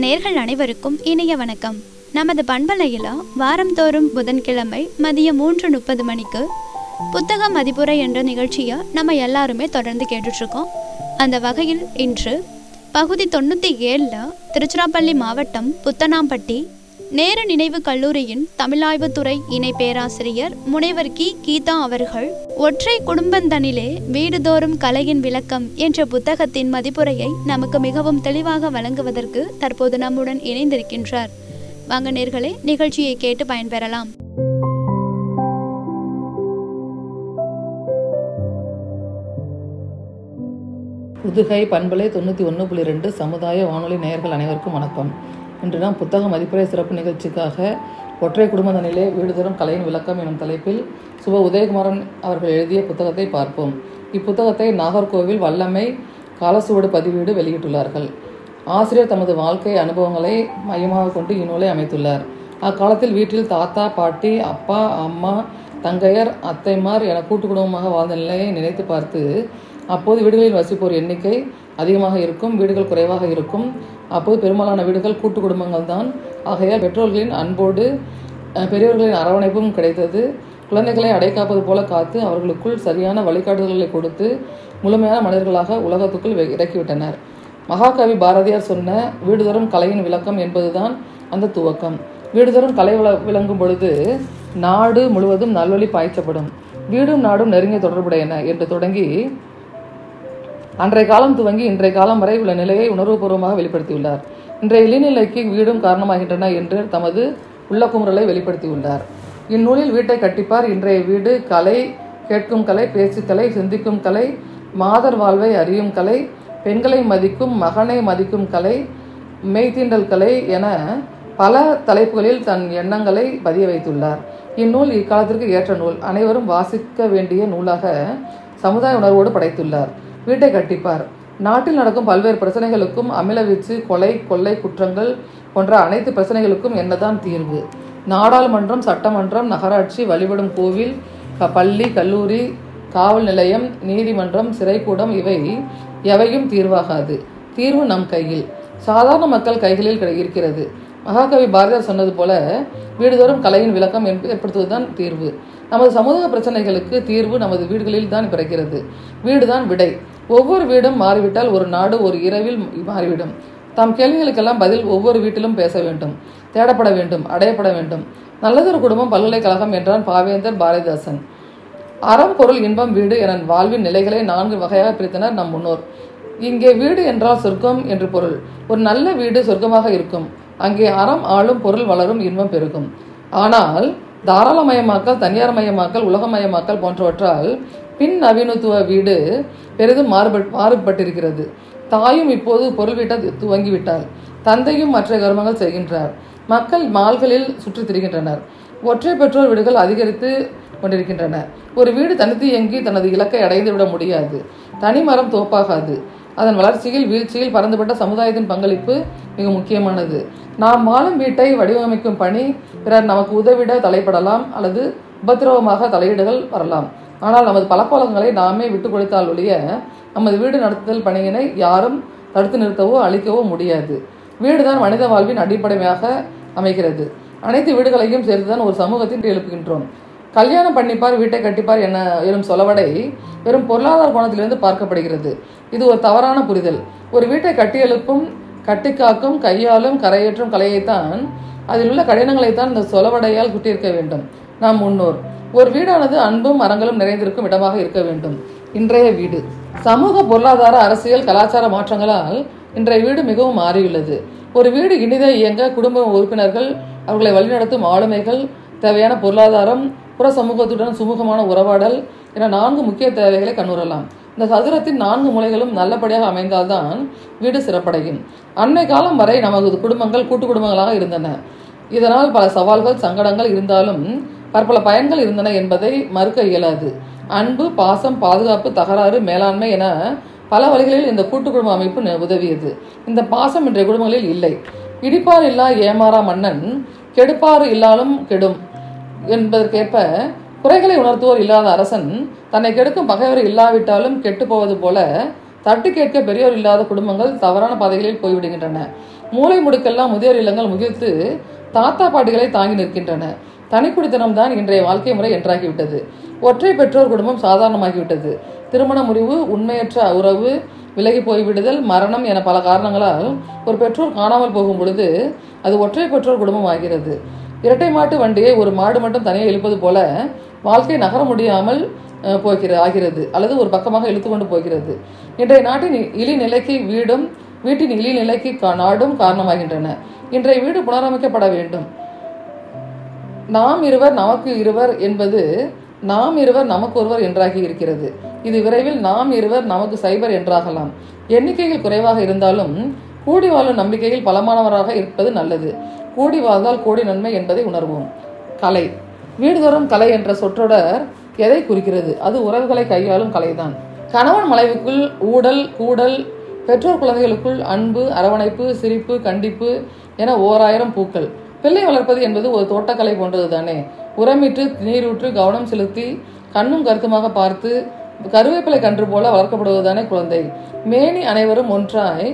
நேர்கள் அனைவருக்கும் இனிய வணக்கம் நமது பண்பலையில் வாரந்தோறும் புதன்கிழமை மதியம் மூன்று முப்பது மணிக்கு புத்தக மதிப்புரை என்ற நிகழ்ச்சியை நம்ம எல்லாருமே தொடர்ந்து கேட்டுட்ருக்கோம் அந்த வகையில் இன்று பகுதி தொண்ணூற்றி ஏழில் திருச்சிராப்பள்ளி மாவட்டம் புத்தனாம்பட்டி நேரு நினைவு கல்லூரியின் தமிழாய்வுத்துறை இணை பேராசிரியர் முனைவர் கி கீதா அவர்கள் ஒற்றை குடும்பந்தனிலே வீடுதோறும் கலையின் விளக்கம் என்ற புத்தகத்தின் மதிப்புரையை நமக்கு மிகவும் தெளிவாக வழங்குவதற்கு தற்போது நம்முடன் இணைந்திருக்கின்றார் வாங்க நேர்களே நிகழ்ச்சியை கேட்டு பயன்பெறலாம் புதுகை பண்பலை தொண்ணூற்றி ஒன்று புள்ளி ரெண்டு சமுதாய வானொலி நேயர்கள் அனைவருக்கும் வணக்கம் இன்று நாம் புத்தக மதிப்புரை சிறப்பு நிகழ்ச்சிக்காக ஒற்றை குடும்பதனிலே வீடுதோறும் கலையின் விளக்கம் எனும் தலைப்பில் சுப உதயகுமாரன் அவர்கள் எழுதிய புத்தகத்தை பார்ப்போம் இப்புத்தகத்தை நாகர்கோவில் வல்லமை காலசுவடு பதிவீடு வெளியிட்டுள்ளார்கள் ஆசிரியர் தமது வாழ்க்கை அனுபவங்களை மையமாக கொண்டு இந்நூலை அமைத்துள்ளார் அக்காலத்தில் வீட்டில் தாத்தா பாட்டி அப்பா அம்மா தங்கையர் அத்தைமார் என கூட்டு குடும்பமாக வாழ்ந்த நிலையை நினைத்து பார்த்து அப்போது வீடுகளில் வசிப்போர் எண்ணிக்கை அதிகமாக இருக்கும் வீடுகள் குறைவாக இருக்கும் அப்போது பெரும்பாலான வீடுகள் கூட்டு குடும்பங்கள் தான் ஆகையால் பெற்றோர்களின் அன்போடு அஹ், பெரியவர்களின் அரவணைப்பும் கிடைத்தது குழந்தைகளை அடைக்காப்பது போல காத்து அவர்களுக்குள் சரியான வழிகாட்டுதல்களை கொடுத்து முழுமையான மனிதர்களாக உலகத்துக்குள் வெ- இறக்கிவிட்டனர் மகாகவி பாரதியார் சொன்ன வீடுதோறும் கலையின் விளக்கம் என்பதுதான் அந்த துவக்கம் வீடுதோறும் கலை விள- விளங்கும் பொழுது நாடு முழுவதும் நல்வழி பாய்ச்சப்படும் வீடும் நாடும் நெருங்கிய தொடர்புடையன என்று தொடங்கி அன்றைய காலம் துவங்கி இன்றைய காலம் வரை உள்ள நிலையை உணர்வுபூர்வமாக வெளிப்படுத்தியுள்ளார் இன்றைய இழிநிலைக்கு வீடும் காரணமாகின்றன என்று தமது உள்ளக்குமுறலை வெளிப்படுத்தியுள்ளார் இந்நூலில் வீட்டை கட்டிப்பார் இன்றைய வீடு கலை கேட்கும் கலை பேச்சுக்கலை சிந்திக்கும் கலை மாதர் வாழ்வை அறியும் கலை பெண்களை மதிக்கும் மகனை மதிக்கும் கலை மெய்தீண்டல் கலை என பல தலைப்புகளில் தன் எண்ணங்களை பதிய வைத்துள்ளார் இந்நூல் இக்காலத்திற்கு ஏற்ற நூல் அனைவரும் வாசிக்க வேண்டிய நூலாக சமுதாய உணர்வோடு படைத்துள்ளார் வீட்டை கட்டிப்பார் நாட்டில் நடக்கும் பல்வேறு பிரச்சனைகளுக்கும் அமிலவீச்சு கொலை கொள்ளை குற்றங்கள் போன்ற அனைத்து பிரச்சனைகளுக்கும் என்னதான் தீர்வு நாடாளுமன்றம் சட்டமன்றம் நகராட்சி வழிபடும் கோவில் க- பள்ளி கல்லூரி காவல் நிலையம் நீதிமன்றம் சிறைக்கூடம் இவை எவையும் தீர்வாகாது தீர்வு நம் கையில் சாதாரண மக்கள் கைகளில் கிடை- இருக்கிறது மகாகவி பாரதியார் சொன்னது போல வீடுதோறும் கலையின் விளக்கம் என்ப- ஏற்படுத்துவதுதான் தீர்வு நமது சமூக பிரச்சனைகளுக்கு தீர்வு நமது வீடுகளில் தான் பிறக்கிறது வீடுதான் விடை ஒவ்வொரு வீடும் மாறிவிட்டால் ஒரு நாடு ஒரு இரவில் மாறிவிடும் தாம் கேள்விகளுக்கெல்லாம் பதில் ஒவ்வொரு வீட்டிலும் பேச வேண்டும் தேடப்பட வேண்டும் அடையப்பட வேண்டும் நல்லதொரு குடும்பம் பல்கலைக்கழகம் என்றான் பாவேந்தர் பாரதிதாசன் அறம் பொருள் இன்பம் வீடு என வாழ்வின் நிலைகளை நான்கு வகையாக பிரித்தனர் நம் முன்னோர் இங்கே வீடு என்றால் சொர்க்கம் என்று பொருள் ஒரு நல்ல வீடு சொர்க்கமாக இருக்கும் அங்கே அறம் ஆளும் பொருள் வளரும் இன்பம் பெருகும் ஆனால் தாராளமயமாக்கல் தனியார்மயமாக்கல் உலகமயமாக்கல் போன்றவற்றால் பின் நவீனத்துவ வீடு பெரிதும் மாறுபட் மாறுபட்டிருக்கிறது தாயும் இப்போது பொருள் வீட்ட துவங்கிவிட்டாள் தந்தையும் மற்ற கர்மங்கள் செய்கின்றார் மக்கள் மால்களில் சுற்றித் திரிகின்றனர் ஒற்றை பெற்றோர் வீடுகள் அதிகரித்து கொண்டிருக்கின்றன ஒரு வீடு தனித்து இயங்கி தனது இலக்கை அடைந்து விட முடியாது தனிமரம் தோப்பாகாது அதன் வளர்ச்சியில் வீழ்ச்சியில் பரந்துபட்ட சமுதாயத்தின் பங்களிப்பு மிக முக்கியமானது நாம் வாழும் வீட்டை வடிவமைக்கும் பணி பிறர் நமக்கு உதவிட தலைப்படலாம் அல்லது உபத்திரவமாக தலையீடுகள் வரலாம் ஆனால் நமது பழக்கவழக்கங்களை நாமே விட்டுக் கொடுத்தால் ஒழிய நமது வீடு நடத்துதல் பணியினை யாரும் தடுத்து நிறுத்தவோ அழிக்கவோ முடியாது வீடுதான் மனித வாழ்வின் அடிப்படையாக அமைகிறது அனைத்து வீடுகளையும் சேர்த்துதான் ஒரு சமூகத்தின் எழுப்புகின்றோம் கல்யாணம் பண்ணிப்பார் வீட்டை கட்டிப்பார் என எனும் சொலவடை வெறும் பொருளாதார கோணத்திலிருந்து பார்க்கப்படுகிறது இது ஒரு தவறான புரிதல் ஒரு வீட்டை கட்டியெழுப்பும் கட்டிக்காக்கும் கையாலும் கரையேற்றும் கலையைத்தான் அதில் உள்ள கடினங்களைத்தான் இந்த சொலவடையால் குட்டியிருக்க வேண்டும் நாம் முன்னோர் ஒரு வீடானது அன்பும் மரங்களும் நிறைந்திருக்கும் இடமாக இருக்க வேண்டும் இன்றைய வீடு சமூக பொருளாதார அரசியல் கலாச்சார மாற்றங்களால் இன்றைய வீடு மிகவும் மாறியுள்ளது ஒரு வீடு இனிதே இயங்க குடும்ப உறுப்பினர்கள் அவர்களை வழிநடத்தும் ஆளுமைகள் தேவையான பொருளாதாரம் புற சமூகத்துடன் சுமூகமான உறவாடல் என நான்கு முக்கிய தேவைகளை கண்ணுறலாம் இந்த சதுரத்தின் நான்கு மூலைகளும் நல்லபடியாக அமைந்தால்தான் வீடு சிறப்படையும் அன்னை காலம் வரை நமது குடும்பங்கள் கூட்டு குடும்பங்களாக இருந்தன இதனால் பல சவால்கள் சங்கடங்கள் இருந்தாலும் பற்பல பயன்கள் இருந்தன என்பதை மறுக்க இயலாது அன்பு பாசம் பாதுகாப்பு தகராறு மேலாண்மை என பல வழிகளில் இந்த கூட்டு குடும்ப அமைப்பு ந- உதவியது இந்த பாசம் இன்றைய குடும்பங்களில் இல்லை இடிப்பார் இல்லா ஏமாறா மன்னன் கெடுப்பாறு இல்லாலும் கெடும் என்பதற்கேற்ப குறைகளை உணர்த்துவோர் இல்லாத அரசன் தன்னை கெடுக்கும் பகைவர் இல்லாவிட்டாலும் கெட்டு போவது போல தட்டி கேட்க பெரியோர் இல்லாத குடும்பங்கள் தவறான பாதைகளில் போய்விடுகின்றன மூளை முடுக்கெல்லாம் முதியோர் இல்லங்கள் முகிழ்த்து தாத்தா பாட்டிகளை தாங்கி நிற்கின்றன தனிக்குடித்தனம் தான் இன்றைய வாழ்க்கை முறை என்றாகிவிட்டது ஒற்றை பெற்றோர் குடும்பம் சாதாரணமாகிவிட்டது திருமண முறிவு உண்மையற்ற உறவு விலகி போய்விடுதல் மரணம் என பல காரணங்களால் ஒரு பெற்றோர் காணாமல் போகும் பொழுது அது ஒற்றை பெற்றோர் குடும்பம் ஆகிறது இரட்டை மாட்டு வண்டியை ஒரு மாடு மட்டும் தனியாக இழுப்பது போல வாழ்க்கை நகர முடியாமல் அஹ், போகிறது ஆகிறது அல்லது ஒரு பக்கமாக இழுத்து கொண்டு போகிறது இன்றைய நாட்டின் இழி நிலைக்கு வீடும் வீட்டின் இழி நிலைக்கு கா- நாடும் காரணமாகின்றன இன்றைய வீடு புனரமைக்கப்பட வேண்டும் நாம் இருவர் நமக்கு இருவர் என்பது நாம் இருவர் நமக்கு ஒருவர் என்றாகி இருக்கிறது இது விரைவில் நாம் இருவர் நமக்கு சைபர் என்றாகலாம் எண்ணிக்கையில் குறைவாக இருந்தாலும் கூடி வாழும் நம்பிக்கையில் பலமானவராக இருப்பது நல்லது கூடி வாழ்ந்தால் கோடி நன்மை என்பதை உணர்வோம் கலை வீடுதோறும் கலை என்ற சொற்றொடர் எதை குறிக்கிறது அது உறவுகளை கையாளும் கலைதான் கணவன் மனைவிக்குள் ஊடல் கூடல் பெற்றோர் குழந்தைகளுக்குள் அன்பு அரவணைப்பு சிரிப்பு கண்டிப்பு என ஓராயிரம் பூக்கள் பிள்ளை வளர்ப்பது என்பது ஒரு தோட்டக்கலை போன்றது தானே உரமிட்டு நீரூற்று கவனம் செலுத்தி கண்ணும் கருத்துமாக பார்த்து கருவேப்பிலை கன்று போல வளர்க்கப்படுவதுதானே குழந்தை மேனி அனைவரும் ஒன்றாய்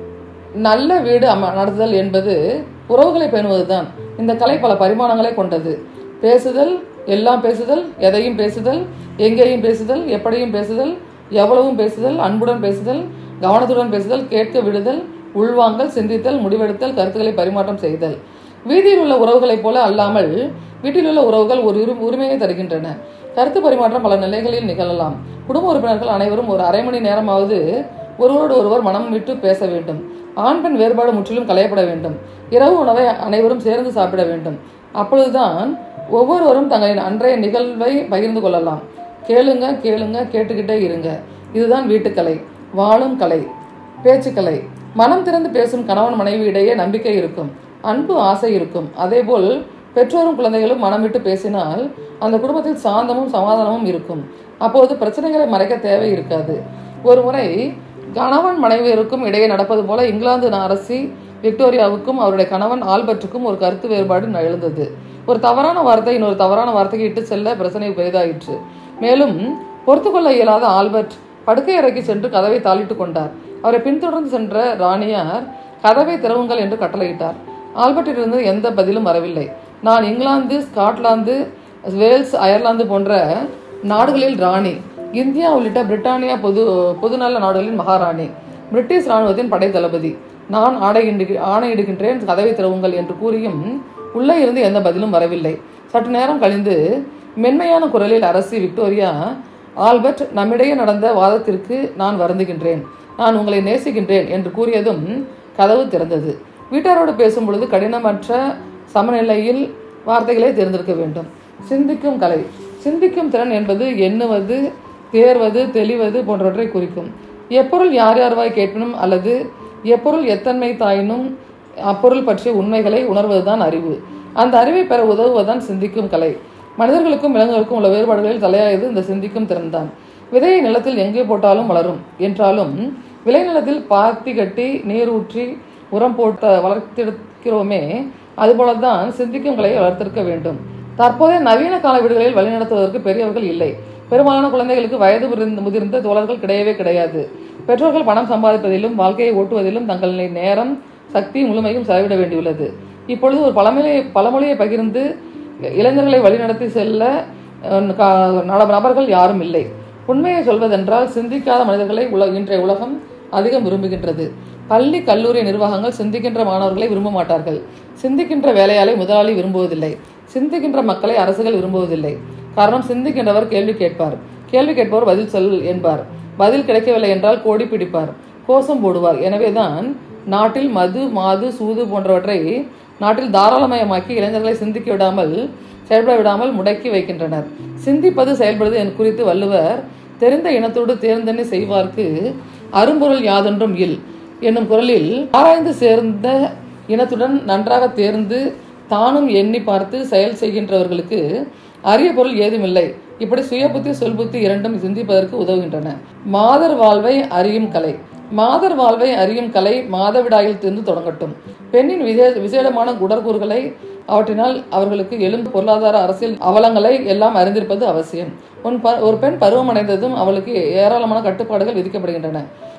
நல்ல வீடு அம நடத்துதல் என்பது உறவுகளை பேணுவதுதான் இந்த கலை பல பரிமாணங்களை கொண்டது பேசுதல் எல்லாம் பேசுதல் எதையும் பேசுதல் எங்கேயும் பேசுதல் எப்படியும் பேசுதல் எவ்வளவும் பேசுதல் அன்புடன் பேசுதல் கவனத்துடன் பேசுதல் கேட்க விடுதல் உள்வாங்கல் சிந்தித்தல் முடிவெடுத்தல் கருத்துக்களை பரிமாற்றம் செய்தல் வீதியில் உள்ள உறவுகளைப் போல அல்லாமல் வீட்டில் உள்ள உறவுகள் ஒரு உரி- உரிமையை தருகின்றன கருத்து பரிமாற்றம் பல நிலைகளில் நிகழலாம் குடும்ப உறுப்பினர்கள் அனைவரும் ஒரு அரை மணி நேரமாவது ஒருவரோடு ஒருவர் மனம் விட்டு பேச வேண்டும் ஆண் பெண் வேறுபாடு முற்றிலும் களையப்பட வேண்டும் இரவு உணவை அனைவரும் சேர்ந்து சாப்பிட வேண்டும் அப்பொழுதுதான் ஒவ்வொருவரும் தங்களின் அன்றைய நிகழ்வை பகிர்ந்து கொள்ளலாம் கேளுங்க கேளுங்க கேட்டுக்கிட்டே இருங்க இதுதான் வீட்டுக்கலை வாழும் கலை பேச்சுக்கலை மனம் திறந்து பேசும் கணவன் மனைவி இடையே நம்பிக்கை இருக்கும் அன்பு ஆசை இருக்கும் அதேபோல் பெற்றோரும் குழந்தைகளும் மனம் விட்டு பேசினால் அந்த குடும்பத்தில் சாந்தமும் சமாதானமும் இருக்கும் அப்போது பிரச்சனைகளை மறைக்க தேவை இருக்காது ஒரு முறை கணவன் மனைவியருக்கும் இடையே நடப்பது போல இங்கிலாந்து அரசி விக்டோரியாவுக்கும் அவருடைய கணவன் ஆல்பர்ட்டுக்கும் ஒரு கருத்து வேறுபாடு எழுந்தது ஒரு தவறான வார்த்தை இன்னொரு தவறான வார்த்தைக்கு இட்டு செல்ல பிரச்சனை பெரிதாயிற்று மேலும் பொறுத்துக்கொள்ள இயலாத ஆல்பர்ட் படுக்கை அறைக்கு சென்று கதவை தாளிட்டு கொண்டார் அவரை பின்தொடர்ந்து சென்ற ராணியார் கதவை திறவுங்கள் என்று கட்டளையிட்டார் ஆல்பர்ட்டிலிருந்து எந்த பதிலும் வரவில்லை நான் இங்கிலாந்து ஸ்காட்லாந்து வேல்ஸ் அயர்லாந்து போன்ற நாடுகளில் ராணி இந்தியா உள்ளிட்ட பிரிட்டானியா பொது பொதுநல நாடுகளின் மகாராணி பிரிட்டிஷ் ராணுவத்தின் படை தளபதி நான் ஆணையிடு ஆணையிடுகின்றேன் கதவை திறவுங்கள் என்று கூறியும் உள்ளே இருந்து எந்த பதிலும் வரவில்லை சற்று நேரம் கழிந்து மென்மையான குரலில் அரசி விக்டோரியா ஆல்பர்ட் நம்மிடையே நடந்த வாதத்திற்கு நான் வருந்துகின்றேன் நான் உங்களை நேசிக்கின்றேன் என்று கூறியதும் கதவு திறந்தது வீட்டாரோடு பேசும் பொழுது கடினமற்ற சமநிலையில் வார்த்தைகளை தேர்ந்தெடுக்க வேண்டும் சிந்திக்கும் கலை சிந்திக்கும் திறன் என்பது எண்ணுவது தேர்வது தெளிவது போன்றவற்றை குறிக்கும் எப்பொருள் யார் யார்வாய் கேட்பினும் அல்லது எப்பொருள் எத்தன்மை தாயினும் அப்பொருள் பற்றிய உண்மைகளை உணர்வதுதான் அறிவு அந்த அறிவை பெற உதவுவதுதான் சிந்திக்கும் கலை மனிதர்களுக்கும் விலங்குகளுக்கும் உள்ள வேறுபாடுகளில் தலையாயது இந்த சிந்திக்கும் திறன்தான் விதையை நிலத்தில் எங்கே போட்டாலும் வளரும் என்றாலும் விளைநிலத்தில் பாத்தி கட்டி நீர் ஊற்றி உரம் போட்டு வளர்த்திருக்கிறோமே அதுபோலதான் சிந்திக்கும் கலையை வளர்த்திருக்க வேண்டும் தற்போதைய நவீன கால வீடுகளில் வழிநடத்துவதற்கு பெரியவர்கள் இல்லை பெரும்பாலான குழந்தைகளுக்கு வயது முதிர்ந்த முதிர்ந்த தோழர்கள் கிடையவே கிடையாது பெற்றோர்கள் பணம் சம்பாதிப்பதிலும் வாழ்க்கையை ஓட்டுவதிலும் தங்களின் நேரம் சக்தி முழுமையும் செலவிட வேண்டியுள்ளது இப்பொழுது ஒரு பழமொழியை பழமொழியை பகிர்ந்து இளைஞர்களை வழிநடத்தி செல்ல அஹ், கா- நட- நபர்கள் யாரும் இல்லை உண்மையை சொல்வதென்றால் சிந்திக்காத மனிதர்களை உல இன்றைய உலகம் அதிகம் விரும்புகின்றது பள்ளி கல்லூரி நிர்வாகங்கள் சிந்திக்கின்ற மாணவர்களை விரும்ப மாட்டார்கள் சிந்திக்கின்ற வேலையாளை முதலாளி விரும்புவதில்லை சிந்திக்கின்ற மக்களை அரசுகள் விரும்புவதில்லை காரணம் சிந்திக்கின்றவர் கேள்வி கேட்பார் கேள்வி கேட்பவர் பதில் சொல் என்பார் பதில் கிடைக்கவில்லை என்றால் கோடி பிடிப்பார் கோஷம் போடுவார் எனவேதான் நாட்டில் மது மாது சூது போன்றவற்றை நாட்டில் தாராளமயமாக்கி இளைஞர்களை சிந்திக்க விடாமல் செயல்பட விடாமல் முடக்கி வைக்கின்றனர் சிந்திப்பது செயல்படுவது என் குறித்து வள்ளுவர் தெரிந்த இனத்தோடு தேர்ந்தெண்ணி செய்வார்க்கு அரும்பொருள் யாதொன்றும் இல் என்னும் குரலில் ஆராய்ந்து சேர்ந்த இனத்துடன் நன்றாக தேர்ந்து தானும் எண்ணி பார்த்து செயல் செய்கின்றவர்களுக்கு அரிய பொருள் ஏதுமில்லை இப்படி சுயபுத்தி சொல்புத்தி இரண்டும் சிந்திப்பதற்கு உதவுகின்றன மாதர் வாழ்வை அறியும் கலை மாதர் வாழ்வை அறியும் கலை மாதவிடாயில் இருந்து தொடங்கட்டும் பெண்ணின் விசே விசேடமான குடற்கூறுகளை அவற்றினால் அவர்களுக்கு எழும் பொருளாதார அரசியல் அவலங்களை எல்லாம் அறிந்திருப்பது அவசியம் உன் ப ஒரு பெண் பருவமடைந்ததும் அவளுக்கு ஏராளமான கட்டுப்பாடுகள் விதிக்கப்படுகின்றன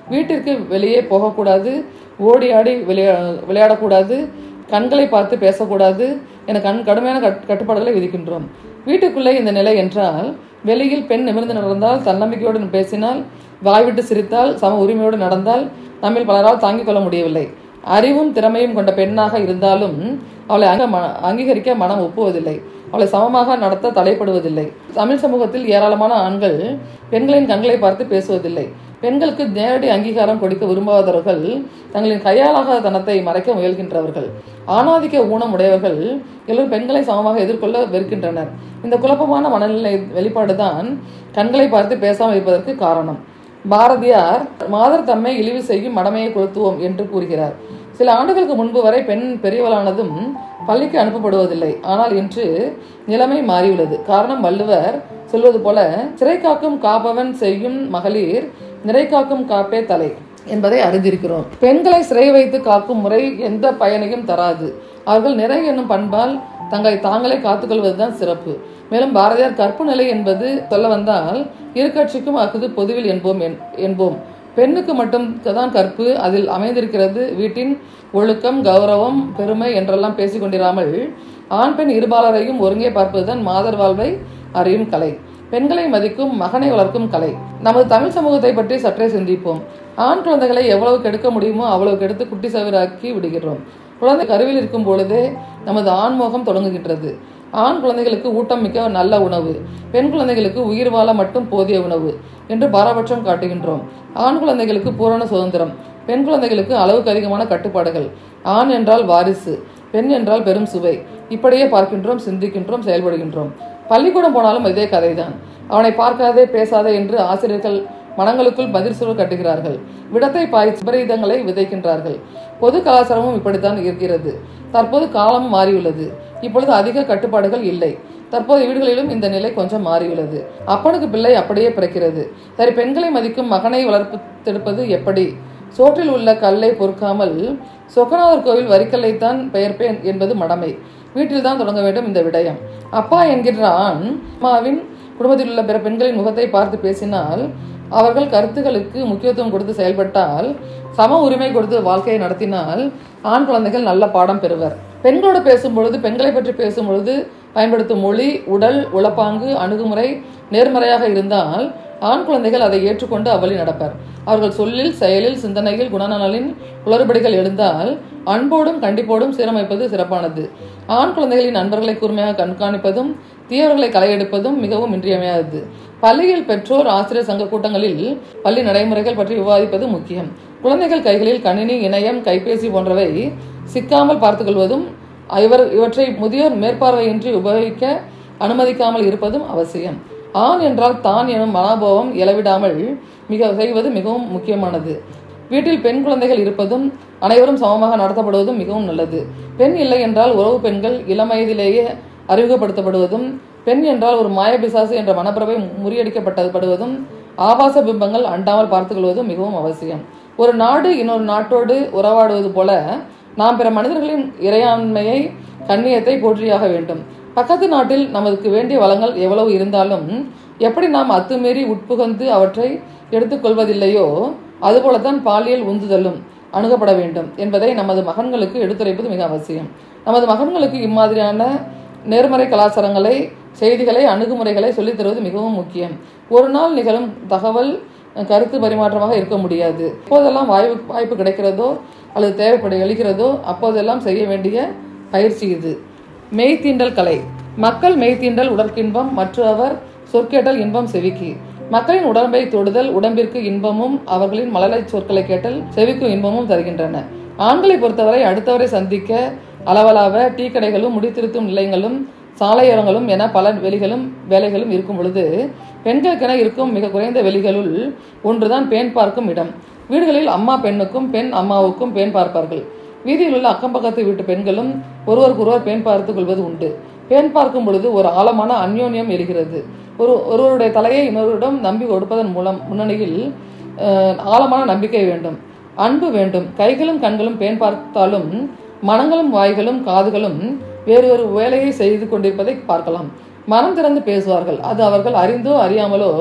வீட்டிற்கு வெளியே போகக்கூடாது ஓடி ஆடி விளையா விளையாடக்கூடாது கண்களை பார்த்து பேசக்கூடாது என கண் கடுமையான கட் கட்டுப்பாடுகளை விதிக்கின்றோம் வீட்டுக்குள்ளே இந்த நிலை என்றால் வெளியில் பெண் நிமிர்ந்து நடந்தால் தன்னம்பிக்கையோடு பேசினால் வாய்விட்டு சிரித்தால் சம உரிமையோடு நடந்தால் நம்மில் பலரால் தாங்கிக் கொள்ள முடியவில்லை அறிவும் திறமையும் கொண்ட பெண்ணாக இருந்தாலும் அவளை அங்க ம- அங்கீகரிக்க மனம் ஒப்புவதில்லை அவளை சமமாக நடத்த தடைப்படுவதில்லை தமிழ் சமூகத்தில் ஏராளமான ஆண்கள் பெண்களின் கண்களை பார்த்து பேசுவதில்லை பெண்களுக்கு நேரடி அங்கீகாரம் கொடுக்க விரும்பாதவர்கள் தங்களின் கையாளாக தனத்தை மறைக்க முயல்கின்றவர்கள் ஆணாதிக்க ஊனம் உடையவர்கள் எல்லோரும் பெண்களை சமமாக எதிர்கொள்ள வெறுக்கின்றனர் இந்த குழப்பமான மனநிலை வெளிப்பாடுதான் கண்களை பார்த்து பேசாமல் இருப்பதற்கு காரணம் பாரதியார் மாதர் தம்மை இழிவு செய்யும் மடமையை கொளுத்துவோம் என்று கூறுகிறார் சில ஆண்டுகளுக்கு முன்பு வரை பெண் பெரியவளானதும் பள்ளிக்கு அனுப்பப்படுவதில்லை ஆனால் இன்று நிலைமை மாறியுள்ளது காரணம் வள்ளுவர் சொல்வது போல சிறை காக்கும் காப்பவன் செய்யும் மகளிர் நிறை காக்கும் காப்பே தலை என்பதை அறிந்திருக்கிறோம் பெண்களை சிறை வைத்து காக்கும் முறை எந்த பயனையும் தராது அவர்கள் நிறை என்னும் பண்பால் தங்களை தாங்களே காத்துக்கொள்வதுதான் சிறப்பு மேலும் பாரதியார் கற்பு நிலை என்பது சொல்ல வந்தால் இரு கட்சிக்கும் அகுது பொதுவில் என்போம் என்- என்போம் பெண்ணுக்கு மட்டும் தான் கற்பு அதில் அமைந்திருக்கிறது வீட்டின் ஒழுக்கம் கௌரவம் பெருமை என்றெல்லாம் பேசிக் கொண்டிராமல் ஆண் பெண் இருபாலரையும் ஒருங்கே பார்ப்பதுதான் மாதர் வாழ்வை அறியும் கலை பெண்களை மதிக்கும் மகனை வளர்க்கும் கலை நமது தமிழ் சமூகத்தை பற்றி சற்றே சிந்திப்போம் ஆண் குழந்தைகளை எவ்வளவு கெடுக்க முடியுமோ அவ்வளவு கெடுத்து குட்டி சவராக்கி விடுகிறோம் குழந்தை கருவில் இருக்கும் பொழுதே நமது ஆண்மோகம் தொடங்குகின்றது ஆண் குழந்தைகளுக்கு ஊட்டம் மிக்க நல்ல உணவு பெண் குழந்தைகளுக்கு உயிர் வாழ மட்டும் போதிய உணவு என்று பாரபட்சம் காட்டுகின்றோம் ஆண் குழந்தைகளுக்கு பூரண சுதந்திரம் பெண் குழந்தைகளுக்கு அளவுக்கு அதிகமான கட்டுப்பாடுகள் ஆண் என்றால் வாரிசு பெண் என்றால் பெரும் சுவை இப்படியே பார்க்கின்றோம் சிந்திக்கின்றோம் செயல்படுகின்றோம் பள்ளிக்கூடம் போனாலும் இதே கதைதான் அவனை பார்க்காதே பேசாதே என்று ஆசிரியர்கள் மனங்களுக்குள் பதில் சொல் கட்டுகிறார்கள் விடத்தை பாய் விபரீதங்களை விதைக்கின்றார்கள் பொது கலாச்சாரமும் இப்படித்தான் இருக்கிறது தற்போது காலமும் மாறியுள்ளது இப்பொழுது அதிக கட்டுப்பாடுகள் இல்லை தற்போது வீடுகளிலும் இந்த நிலை கொஞ்சம் மாறியுள்ளது அப்பனுக்கு பிள்ளை அப்படியே பிறக்கிறது சரி பெண்களை மதிக்கும் மகனை வளர்த்தெடுப்பது எப்படி சோற்றில் உள்ள கல்லை பொறுக்காமல் சொக்கநாதர் கோவில் வரிக்கல்லைத்தான் பெயர்ப்பேன் என்பது மடமை வீட்டில் தான் தொடங்க வேண்டும் இந்த விடயம் அப்பா என்கின்ற ஆண் அம்மாவின் குடும்பத்தில் உள்ள பிற பெண்களின் முகத்தை பார்த்து பேசினால் அவர்கள் கருத்துகளுக்கு முக்கியத்துவம் கொடுத்து செயல்பட்டால் சம உரிமை கொடுத்து வாழ்க்கையை நடத்தினால் ஆண் குழந்தைகள் நல்ல பாடம் பெறுவர் பெண்களோடு பேசும் பொழுது பெண்களை பற்றி பேசும் பொழுது பயன்படுத்தும் மொழி உடல் உளப்பாங்கு அணுகுமுறை நேர்மறையாக இருந்தால் ஆண் குழந்தைகள் அதை ஏற்றுக்கொண்டு அவ்வழி நடப்பர் அவர்கள் சொல்லில் செயலில் சிந்தனையில் குணநலனின் குளறுபடிகள் எழுந்தால் அன்போடும் கண்டிப்போடும் சீரமைப்பது சிறப்பானது ஆண் குழந்தைகளின் நண்பர்களை கூர்மையாக கண்காணிப்பதும் தீயவர்களை களையெடுப்பதும் மிகவும் இன்றியமையாதது பள்ளியில் பெற்றோர் ஆசிரியர் சங்க கூட்டங்களில் பள்ளி நடைமுறைகள் பற்றி விவாதிப்பது முக்கியம் குழந்தைகள் கைகளில் கணினி இணையம் கைபேசி போன்றவை சிக்காமல் பார்த்துக்கொள்வதும் இவர் இவற்றை முதியோர் மேற்பார்வையின்றி உபயோகிக்க அனுமதிக்காமல் இருப்பதும் அவசியம் ஆண் என்றால் தான் எனும் மனோபாவம் இளவிடாமல் மிக செய்வது மிகவும் முக்கியமானது வீட்டில் பெண் குழந்தைகள் இருப்பதும் அனைவரும் சமமாக நடத்தப்படுவதும் மிகவும் நல்லது பெண் இல்லை என்றால் உறவு பெண்கள் இளம் வயதிலேயே அறிமுகப்படுத்தப்படுவதும் பெண் என்றால் ஒரு மாயபிசாசு என்ற மனப்பிரவை முறியடிக்கப்பட்டப்படுவதும் ஆபாச பிம்பங்கள் அண்டாமல் பார்த்துக்கொள்வதும் மிகவும் அவசியம் ஒரு நாடு இன்னொரு நாட்டோடு உறவாடுவது போல நாம் பிற மனிதர்களின் இறையாண்மையை கண்ணியத்தை போற்றியாக வேண்டும் பக்கத்து நாட்டில் நமக்கு வேண்டிய வளங்கள் எவ்வளவு இருந்தாலும் எப்படி நாம் அத்துமீறி உட்புகந்து அவற்றை எடுத்துக்கொள்வதில்லையோ அதுபோலத்தான் பாலியல் உந்துதலும் அணுகப்பட வேண்டும் என்பதை நமது மகன்களுக்கு எடுத்துரைப்பது மிக அவசியம் நமது மகன்களுக்கு இம்மாதிரியான நேர்மறை கலாச்சாரங்களை செய்திகளை அணுகுமுறைகளை சொல்லித் தருவது மிகவும் முக்கியம் ஒரு நாள் நிகழும் தகவல் கருத்து பரிமாற்றமாக இருக்க முடியாது எப்போதெல்லாம் வாய்ப்பு வாய்ப்பு கிடைக்கிறதோ அல்லது தேவைப்பட எழுகிறதோ அப்போதெல்லாம் செய்ய வேண்டிய பயிற்சி இது மெய்த்தீண்டல் கலை மக்கள் மெய்த்தீண்டல் உடற்கின்பம் மற்றவர் சொற்கேட்டல் இன்பம் செவிக்கு மக்களின் உடம்பை தொடுதல் உடம்பிற்கு இன்பமும் அவர்களின் மலலை சொற்களை கேட்டல் செவிக்கு இன்பமும் தருகின்றன ஆண்களை பொறுத்தவரை அடுத்தவரை சந்திக்க அளவலாவ டீ கடைகளும் முடித்திருத்தும் நிலையங்களும் சாலையோரங்களும் என பல வெளிகளும் வேலைகளும் இருக்கும் பொழுது பெண்களுக்கென இருக்கும் மிக குறைந்த வெளிகளுள் ஒன்றுதான் பெண் பார்க்கும் இடம் வீடுகளில் அம்மா பெண்ணுக்கும் பெண் அம்மாவுக்கும் பெண் பார்ப்பார்கள் வீதியில் உள்ள அக்கம் பக்கத்து வீட்டு பெண்களும் ஒருவருக்கொருவர் பெண் பார்த்துக் கொள்வது உண்டு பெண் பார்க்கும் பொழுது ஒரு ஆழமான அந்யோன்யம் எழுகிறது ஒரு ஒருவருடைய தலையை இன்னொருவரிடம் நம்பி கொடுப்பதன் மூலம் முன்னணியில் அஹ், ஆழமான நம்பிக்கை வேண்டும் அன்பு வேண்டும் கைகளும் கண்களும் பெண் பார்த்தாலும் மனங்களும் வாய்களும் காதுகளும் வேறு ஒரு வேலையை செய்து கொண்டிருப்பதை பார்க்கலாம் மனம் திறந்து பேசுவார்கள் அது அவர்கள் அறிந்தோ அறியாமலோ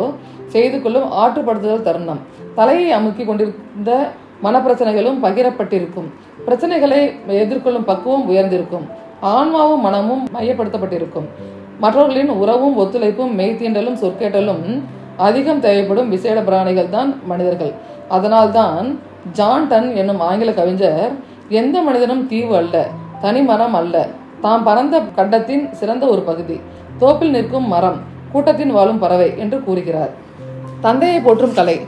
செய்து கொள்ளும் ஆற்றுப்படுத்துதல் தருணம் தலையை அமுக்கி கொண்டிருந்த மனப்பிரச்சனைகளும் பகிரப்பட்டிருக்கும் பிரச்சனைகளை எதிர்கொள்ளும் பக்குவம் உயர்ந்திருக்கும் ஆன்மாவும் மனமும் மையப்படுத்தப்பட்டிருக்கும் மற்றவர்களின் உறவும் ஒத்துழைப்பும் மெய்த்தீண்டலும் சொற்கேட்டலும் அதிகம் தேவைப்படும் விசேட பிராணிகள் தான் மனிதர்கள் அதனால்தான் ஜான் டன் என்னும் ஆங்கில கவிஞர் எந்த மனிதனும் தீவு அல்ல தனி மரம் அல்ல தாம் பறந்த கண்டத்தின் சிறந்த ஒரு பகுதி தோப்பில் நிற்கும் மரம் கூட்டத்தின் வாழும் பறவை என்று கூறுகிறார் தந்தையை போற்றும் கலை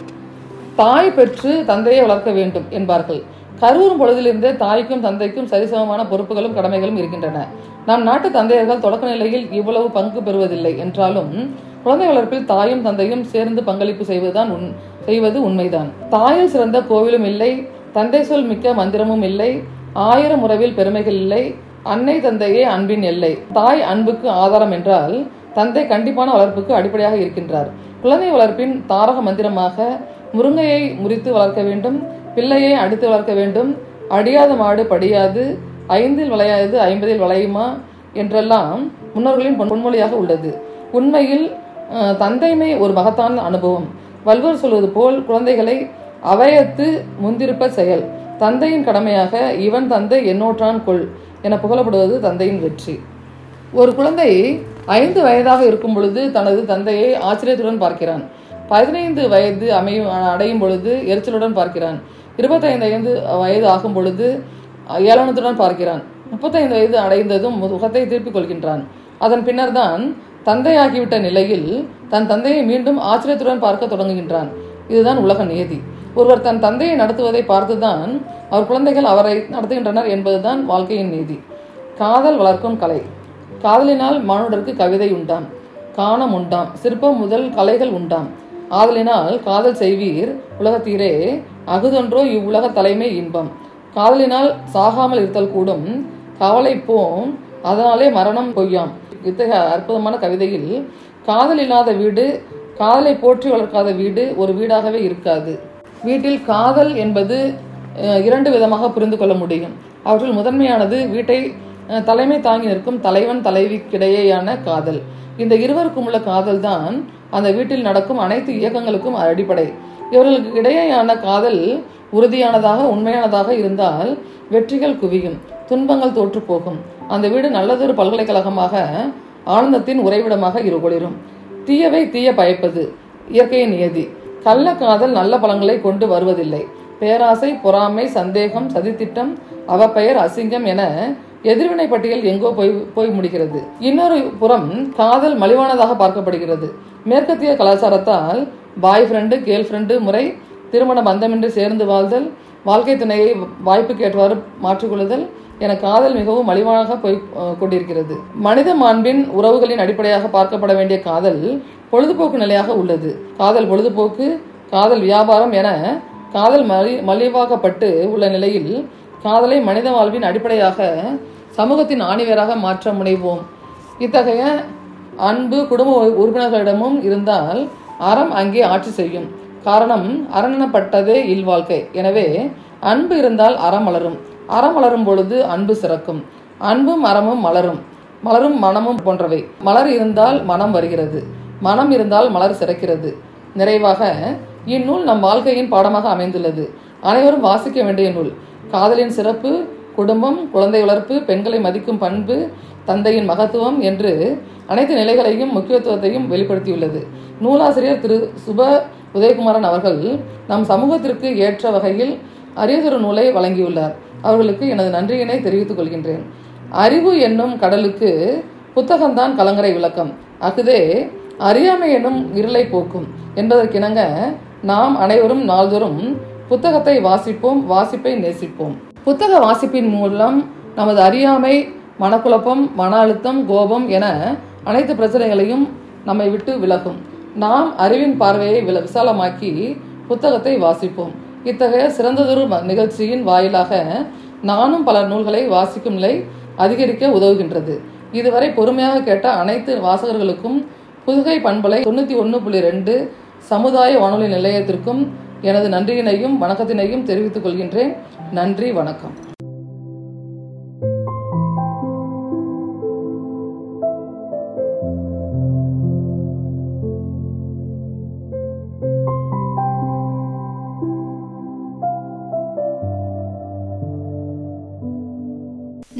தாய் பெற்று தந்தையை வளர்க்க வேண்டும் என்பார்கள் கருவுறும் பொழுதிலிருந்தே தாய்க்கும் தந்தைக்கும் சரிசமமான பொறுப்புகளும் கடமைகளும் இருக்கின்றன நம் நாட்டு தந்தையர்கள் தொடக்க நிலையில் இவ்வளவு பங்கு பெறுவதில்லை என்றாலும் குழந்தை வளர்ப்பில் தாயும் தந்தையும் சேர்ந்து பங்களிப்பு செய்வதுதான் உண் செய்வது உண்மைதான் தாயில் சிறந்த கோவிலும் இல்லை தந்தை சொல் மிக்க மந்திரமும் இல்லை ஆயிரம் உறவில் பெருமைகள் இல்லை அன்னை தந்தையே அன்பின் எல்லை தாய் அன்புக்கு ஆதாரம் என்றால் தந்தை கண்டிப்பான வளர்ப்புக்கு அடிப்படையாக இருக்கின்றார் குழந்தை வளர்ப்பின் தாரக மந்திரமாக முருங்கையை முறித்து வளர்க்க வேண்டும் பிள்ளையை அடித்து வளர்க்க வேண்டும் அடியாத மாடு படியாது ஐந்தில் விளையாது ஐம்பதில் விளையுமா என்றெல்லாம் முன்னோர்களின் பொன்- பொன்மொழியாக உள்ளது உண்மையில் அஹ், தந்தைமை ஒரு மகத்தான அனுபவம் வள்ளுவர் சொல்வது போல் குழந்தைகளை அவயத்து முந்திருப்ப செயல் தந்தையின் கடமையாக இவன் தந்தை என்னோற்றான் கொள் என புகழப்படுவது தந்தையின் வெற்றி ஒரு குழந்தை ஐந்து வயதாக இருக்கும் பொழுது தனது தந்தையை ஆச்சரியத்துடன் பார்க்கிறான் பதினைந்து வயது அமையும் அடையும் பொழுது எரிச்சலுடன் பார்க்கிறான் இருபத்தைந்து ஐந்து வயது ஆகும் பொழுது ஏளனத்துடன் பார்க்கிறான் முப்பத்தைந்து வயது அடைந்ததும் முகத்தை திருப்பிக் கொள்கின்றான் அதன் பின்னர் தான் தந்தையாகிவிட்ட நிலையில் தன் தந்தையை மீண்டும் ஆச்சரியத்துடன் பார்க்க தொடங்குகின்றான் இதுதான் உலக நியதி ஒருவர் தன் தந்தையை நடத்துவதை பார்த்துதான் அவர் குழந்தைகள் அவரை நடத்துகின்றனர் என்பதுதான் வாழ்க்கையின் நீதி காதல் வளர்க்கும் கலை காதலினால் மானுடருக்கு கவிதை உண்டாம் காணம் உண்டாம் சிற்பம் முதல் கலைகள் உண்டாம் ஆதலினால் காதல் செய்வீர் உலகத்தீரே அகுதொன்றோ இவ்வுலக தலைமை இன்பம் காதலினால் சாகாமல் இருத்தல் கூடும் கவலை போம் அதனாலே மரணம் பொய்யாம் இத்தகைய அற்புதமான கவிதையில் காதல் இல்லாத வீடு காதலை போற்றி வளர்க்காத வீடு ஒரு வீடாகவே இருக்காது வீட்டில் காதல் என்பது அஹ், இரண்டு விதமாக புரிந்து கொள்ள முடியும் அவற்றில் முதன்மையானது வீட்டை அஹ், தலைமை தாங்கி நிற்கும் தலைவன் தலைவிக்கிடையேயான காதல் இந்த இருவருக்கும் உள்ள காதல் தான் அந்த வீட்டில் நடக்கும் அனைத்து இயக்கங்களுக்கும் அடிப்படை இவர்களுக்கு இடையேயான காதல் உறுதியானதாக உண்மையானதாக இருந்தால் வெற்றிகள் குவியும் துன்பங்கள் தோற்று போகும் அந்த வீடு நல்லதொரு பல்கலைக்கழகமாக ஆனந்தத்தின் உறைவிடமாக இருகொளிரும் தீயவை தீய பயப்பது இயற்கையின் நியதி கள்ள காதல் நல்ல பலன்களை கொண்டு வருவதில்லை பேராசை பொறாமை சந்தேகம் சதித்திட்டம் அவப்பெயர் அசிங்கம் என எதிர்வினை பட்டியல் எங்கோ போய் போய் முடிகிறது இன்னொரு புறம் காதல் மலிவானதாக பார்க்கப்படுகிறது மேற்கத்திய கலாச்சாரத்தால் பாய் ஃப்ரெண்டு கேர்ள் ஃப்ரெண்டு முறை திருமண பந்தமின்றி சேர்ந்து வாழ்தல் வாழ்க்கை துணையை வாய்ப்புக்கு ஏற்றவாறு மாற்றிக்கொள்ளுதல் என காதல் மிகவும் மலிவாக போய் அஹ், கொண்டிருக்கிறது மனித மாண்பின் உறவுகளின் அடிப்படையாக பார்க்கப்பட வேண்டிய காதல் பொழுதுபோக்கு நிலையாக உள்ளது காதல் பொழுதுபோக்கு காதல் வியாபாரம் என காதல் மலி மலிவாக்கப்பட்டு உள்ள நிலையில் காதலை மனித வாழ்வின் அடிப்படையாக சமூகத்தின் ஆணிவேராக மாற்ற முனைவோம் இத்தகைய அன்பு குடும்ப உறுப்பினர்களிடமும் இருந்தால் அறம் அங்கே ஆட்சி செய்யும் காரணம் அரணப்பட்டதே இல்வாழ்க்கை எனவே அன்பு இருந்தால் அறம் மலரும் அறம் மலரும் பொழுது அன்பு சிறக்கும் அன்பும் அறமும் மலரும் மலரும் மனமும் போன்றவை மலர் இருந்தால் மனம் வருகிறது மனம் இருந்தால் மலர் சிறக்கிறது நிறைவாக இந்நூல் நம் வாழ்க்கையின் பாடமாக அமைந்துள்ளது அனைவரும் வாசிக்க வேண்டிய நூல் காதலின் சிறப்பு குடும்பம் குழந்தை வளர்ப்பு பெண்களை மதிக்கும் பண்பு தந்தையின் மகத்துவம் என்று அனைத்து நிலைகளையும் முக்கியத்துவத்தையும் வெளிப்படுத்தியுள்ளது நூலாசிரியர் திரு சுப உதயகுமாரன் அவர்கள் நம் சமூகத்திற்கு ஏற்ற வகையில் அரியதொரு நூலை வழங்கியுள்ளார் அவர்களுக்கு எனது நன்றியினை தெரிவித்துக் கொள்கின்றேன் அறிவு என்னும் கடலுக்கு புத்தகம்தான் கலங்கரை விளக்கம் அஃதே அறியாமை என்னும் இருளை போக்கும் என்பதற்கிணங்க நாம் அனைவரும் நாள்தோறும் புத்தகத்தை வாசிப்போம் வாசிப்பை நேசிப்போம் புத்தக வாசிப்பின் மூலம் நமது அறியாமை மனக்குழப்பம் மன அழுத்தம் கோபம் என அனைத்து பிரச்சனைகளையும் நம்மை விட்டு விலகும் நாம் அறிவின் பார்வையை வில விசாலமாக்கி புத்தகத்தை வாசிப்போம் இத்தகைய சிறந்ததொரு ம- நிகழ்ச்சியின் வாயிலாக நானும் பல நூல்களை வாசிக்கும் நிலை அதிகரிக்க உதவுகின்றது இதுவரை பொறுமையாக கேட்ட அனைத்து வாசகர்களுக்கும் புதுகை பண்பலை தொண்ணூற்றி ஒன்று புள்ளி ரெண்டு சமுதாய வானொலி நிலையத்திற்கும் எனது நன்றியினையும் வணக்கத்தினையும் தெரிவித்துக் கொள்கின்றேன் நன்றி வணக்கம்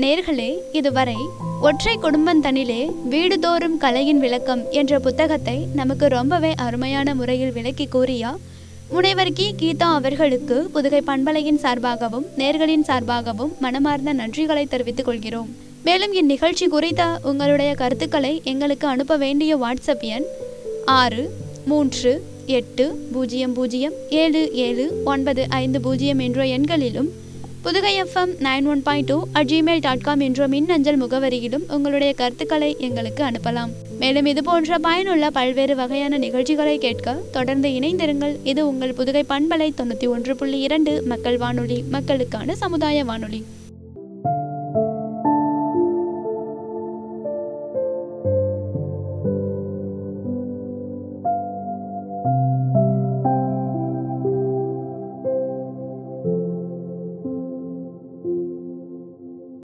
நேர்களே இதுவரை ஒற்றை குடும்பந்தனிலே வீடுதோறும் கலையின் விளக்கம் என்ற புத்தகத்தை நமக்கு ரொம்பவே அருமையான முறையில் விளக்கி கூறிய முனைவர் கி கீதா அவர்களுக்கு புதுகை பண்பலையின் சார்பாகவும் நேர்களின் சார்பாகவும் மனமார்ந்த நன்றிகளை தெரிவித்துக் கொள்கிறோம் மேலும் இந்நிகழ்ச்சி குறித்த உங்களுடைய கருத்துக்களை எங்களுக்கு அனுப்ப வேண்டிய வாட்ஸ்அப் எண் ஆறு மூன்று எட்டு பூஜ்ஜியம் பூஜ்ஜியம் ஏழு ஏழு ஒன்பது ஐந்து பூஜ்ஜியம் என்ற எண்களிலும் Pudugai FM nine one point two at Gmail dot com என்ற மின்னஞ்சல் முகவரியிலும் உங்களுடைய கருத்துக்களை எங்களுக்கு அனுப்பலாம் மேலும் இது போன்ற பயனுள்ள பல்வேறு வகையான நிகழ்ச்சிகளை கேட்க தொடர்ந்து இணைந்திருங்கள் இது உங்கள் புதுகை பண்பலை தொண்ணூற்றி ஒன்று புள்ளி இரண்டு மக்கள் வானொலி மக்களுக்கான சமுதாய வானொலி